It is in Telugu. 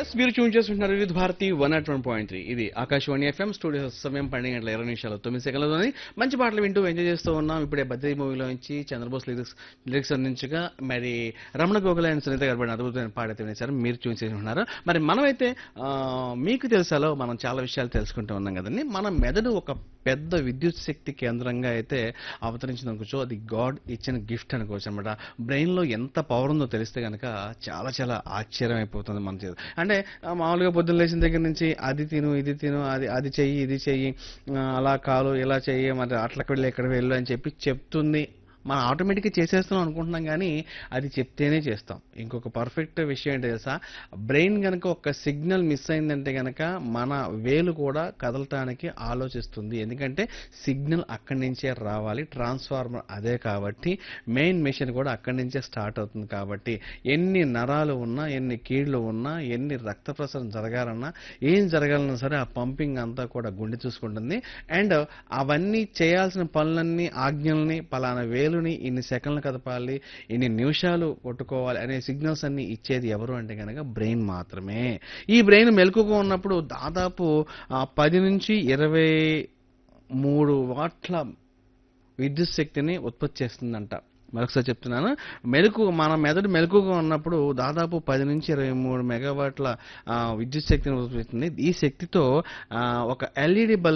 ఎస్ మీరు ట్యూన్ చేస్తుంటున్నారు Vividh Bharati one naught one point three ఇది ఆకాశవాణి ఎఫ్ఎం స్టూడియో సమయం పన్నెండు గంటల ఇరవై నిమిషాలు తొమ్మిది సెకండ్లలోని మంచి పాటలు వింటూ ఎంజాయ్ చేస్తూ ఉన్నాం ఇప్పుడే బద్రీ మూవీలో నుంచి చంద్రబోస్ లిరిక్స్ లిరిక్స్ అందించగా మరి రమణ గోగుల అండ్ సునీత గారు అద్భుతమైన పాట అయితే వినేశారు మీరు ట్యూన్ చేసి ఉన్నారు మరి మనమైతే ఆ, మీకు తెలుసాలో మనం చాలా విషయాలు తెలుసుకుంటూ ఉన్నాం కదండి మన మెదడు ఒక పెద్ద విద్యుత్ శక్తి కేంద్రంగా అయితే అవతరించింది అనుకోవచ్చు అది గాడ్ ఇచ్చిన గిఫ్ట్ అనుకోవచ్చు అనమాట బ్రెయిన్లో ఎంత పవర్ ఉందో తెలిస్తే కనుక చాలా చాలా ఆశ్చర్యం అయిపోతుంది మన చేతి అంటే ఆ, మామూలుగా పొద్దున్న లేచిన దగ్గర నుంచి అది తిను ఇది తిను అది అది చెయ్యి ఇది చెయ్యి ఆ, అలా కాలు ఇలా చెయ్యి మరి అట్లకి వెళ్ళి ఎక్కడ వెళ్ళు అని చెప్పి చెప్తుంది మనం ఆటోమేటిక్గా చేసేస్తున్నాం అనుకుంటున్నాం కానీ అది చెప్తేనే చేస్తాం ఇంకొక పర్ఫెక్ట్ విషయం ఏంటి తెలుసా బ్రెయిన్ కనుక ఒక సిగ్నల్ మిస్ అయిందంటే కనుక మన వేలు కూడా కదలటానికి ఆలోచిస్తుంది ఎందుకంటే సిగ్నల్ అక్కడి నుంచే రావాలి ట్రాన్స్ఫార్మర్ అదే కాబట్టి మెయిన్ మెషిన్ కూడా అక్కడి నుంచే స్టార్ట్ అవుతుంది కాబట్టి ఎన్ని నరాలు ఉన్నా ఎన్ని కీళ్ళు ఉన్నా ఎన్ని రక్త ప్రసరణ జరగాలన్నా ఏం జరగాలన్నా సరే ఆ పంపింగ్ అంతా కూడా గుండె చూసుకుంటుంది అండ్ అవన్నీ చేయాల్సిన పనులన్నీ ఆజ్ఞల్ని పలానా వేలుని ఇన్ని సెకండ్లు కదపాలి ఇన్ని నిమిషాలు కొట్టుకోవాలి అనే సిగ్నల్స్ అన్ని ఇచ్చేది ఎవరు అంటే కనుక బ్రెయిన్ మాత్రమే ఈ బ్రెయిన్ మెలకుగా ఉన్నప్పుడు దాదాపు ఆ, పది నుంచి ఇరవై మూడు వాట్ల విద్యుత్ శక్తిని ఉత్పత్తి చేస్తుందంట మరొకసారి చెప్తున్నాను మెలకు మన మెదడు మెలకుగా ఉన్నప్పుడు దాదాపు పది నుంచి ఇరవై మూడు మెగావాట్ల ఆ, విద్యుత్ శక్తిని ఉత్పత్తి చేస్తుంది ఈ శక్తితో ఆ, ఒక ఎల్ఈడి బల్బ్